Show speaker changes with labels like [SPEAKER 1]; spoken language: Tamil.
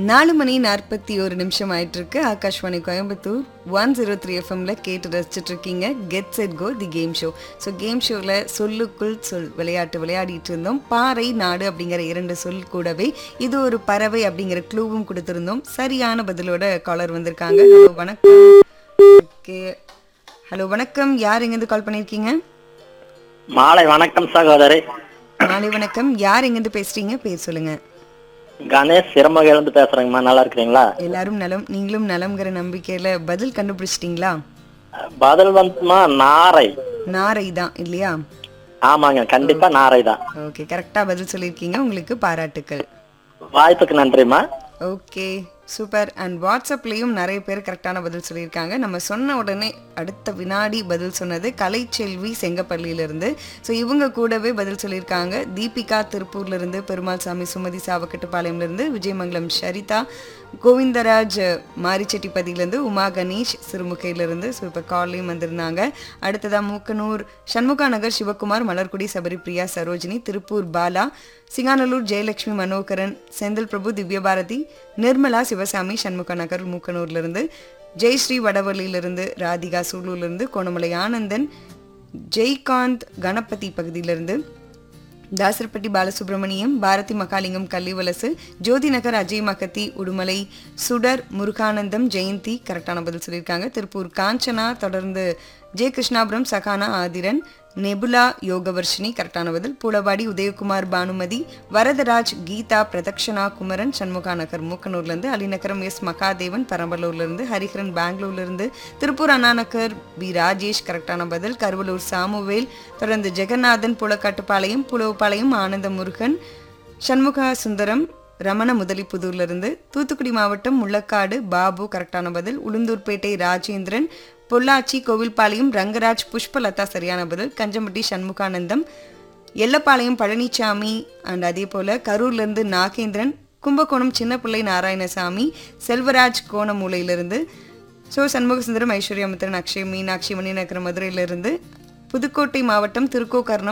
[SPEAKER 1] நாலு மணி நாற்பத்தி ஒரு நிமிஷம் ஆயிட்டு இருக்கு Akashvani Coimbatore one zero three எஃப்எம்ல கேட்டு ரசிச்சுட்டு இருக்கீங்க get set go the game show so game ஷோவில் சொல்லுக்குள் சொல் விளையாட்டு விளையாடிட்டு இருந்தோம் பாறை நாடு அப்படிங்கிற இரண்டு சொல் கூடவே இது ஒரு பறவை அப்படிங்கிற க்ளூவும் கொடுத்துருந்தோம் சரியான பதிலோட காலர் வந்திருக்காங்க ஹலோ வணக்கம் ஓகே ஹலோ வணக்கம் யார் எங்கேருந்து கால் பண்ணியிருக்கீங்க
[SPEAKER 2] மாலை வணக்கம் சகோதரி
[SPEAKER 1] மாலை வணக்கம் யார் எங்கேருந்து பேசுறீங்க பேர் சொல்லுங்க
[SPEAKER 2] கணேஷ் சிரமகிலிருந்து பேசுறேங்கம்மா நல்லா இருக்கிறீங்களா
[SPEAKER 1] எல்லாரும் நலம் நீங்களும் நலம்ங்கிற நம்பிக்கையில பதில் கண்டுபிடிச்சிட்டீங்களா
[SPEAKER 2] பதில் வந்துமா நாரை
[SPEAKER 1] நாரை தான் இல்லையா
[SPEAKER 2] ஆமாங்க கண்டிப்பா நாரை தான்
[SPEAKER 1] ஓகே கரெக்டா பதில் சொல்லியிருக்கீங்க உங்களுக்கு பாராட்டுக்கள்
[SPEAKER 2] வாய்ப்புக்கு நன்றிம்மா
[SPEAKER 1] ஓகே சூப்பர் அண்ட் வாட்ஸ்அப்லேயும் நிறைய பேர் கரெக்டான பதில் சொல்லியிருக்காங்க நம்ம சொன்ன உடனே அடுத்த வினாடி பதில் சொன்னது கலைச்செல்வி செங்கப்பள்ளியிலிருந்து ஸோ இவங்க கூடவே பதில் சொல்லியிருக்காங்க தீபிகா திருப்பூர்லேருந்து பெருமாள் சாமி சுமதி சாவக்கட்டுப்பாளையம்லேருந்து விஜயமங்கலம் ஷரிதா கோவிந்தராஜ் மாரிச்செட்டிப்பதியிலேருந்து உமா கணேஷ் சிறுமுகையிலிருந்து ஸோ இப்போ கால்லையும் வந்திருந்தாங்க அடுத்ததாக மூக்கனூர் சண்முகா நகர் சிவகுமார் மலர்குடி சபரிபிரியா சரோஜினி திருப்பூர் பாலா சிங்கானல்லூர் ஜெயலட்சுமி மனோகரன் செந்தில் பிரபு திவ்யபாரதி நிர்மலா சிவசாமி சண்முக நகர் மூக்கனூர்லேருந்து ஜெயஸ்ரீ வடவள்ளியிலிருந்து ராதிகா சூலூர்லேருந்து கோணமலை ஆனந்தன் ஜெய்காந்த் கணபதி பகுதியிலிருந்து தாசர்பட்டி பாலசுப்ரமணியம் பாரதி மகாலிங்கம் கள்ளிவலசு ஜோதி நகர் அஜய் மகத்தி உடுமலை சுடர் முருகானந்தம் ஜெயந்தி கரெக்டான பதில் சொல்லியிருக்காங்க திருப்பூர் காஞ்சனா தொடர்ந்து ஜெய கிருஷ்ணாபுரம் சகானா ஆதிரன் நெபுலா யோகவர்ஷினி கரெக்டான பதில் பூலவாடி உதயகுமார் பானுமதி வரதராஜ் கீதா பிரதக்ஷனா குமரன் சண்முகா நகர் மூக்கனூர்லேருந்து அலிநகரம் எஸ் மகாதேவன் பெரம்பலூர்லேருந்து ஹரிஹரன் பெங்களூர்லேருந்து திருப்பூர் அண்ணா நகர் பி ராஜேஷ் கரெக்டான பதில் கருவலூர் சாமுவேல் தொடர்ந்து ஜெகநாதன் புலக்காட்டுப்பாளையம் புலவுப்பாளையம் ஆனந்த முருகன் சண்முகா சுந்தரம் ரமண முதலிப்புதூர்லேருந்து தூத்துக்குடி மாவட்டம் முள்ளக்காடு பாபு கரெக்டான பதில் உளுந்தூர்பேட்டை ராஜேந்திரன் பொள்ளாச்சி கோவில்பாளையம் ரங்கராஜ் புஷ்பலதா சரியான பதில் கஞ்சம்பட்டி சண்முகானந்தம் எல்லப்பாளையம் பழனிசாமி அண்ட் அதே போல் கரூர்லேருந்து நாகேந்திரன் கும்பகோணம் சின்னப்பிள்ளை நாராயணசாமி செல்வராஜ் கோணமூலையிலிருந்து ஸோ சண்முகசுந்தரம் ஐஸ்வர்யமுத்திரன் அக்ஷய் மீனாட்சி மணிநகரம் மதுரையிலிருந்து புதுக்கோட்டை மாவட்டம் திருக்கோக்கர்ணம்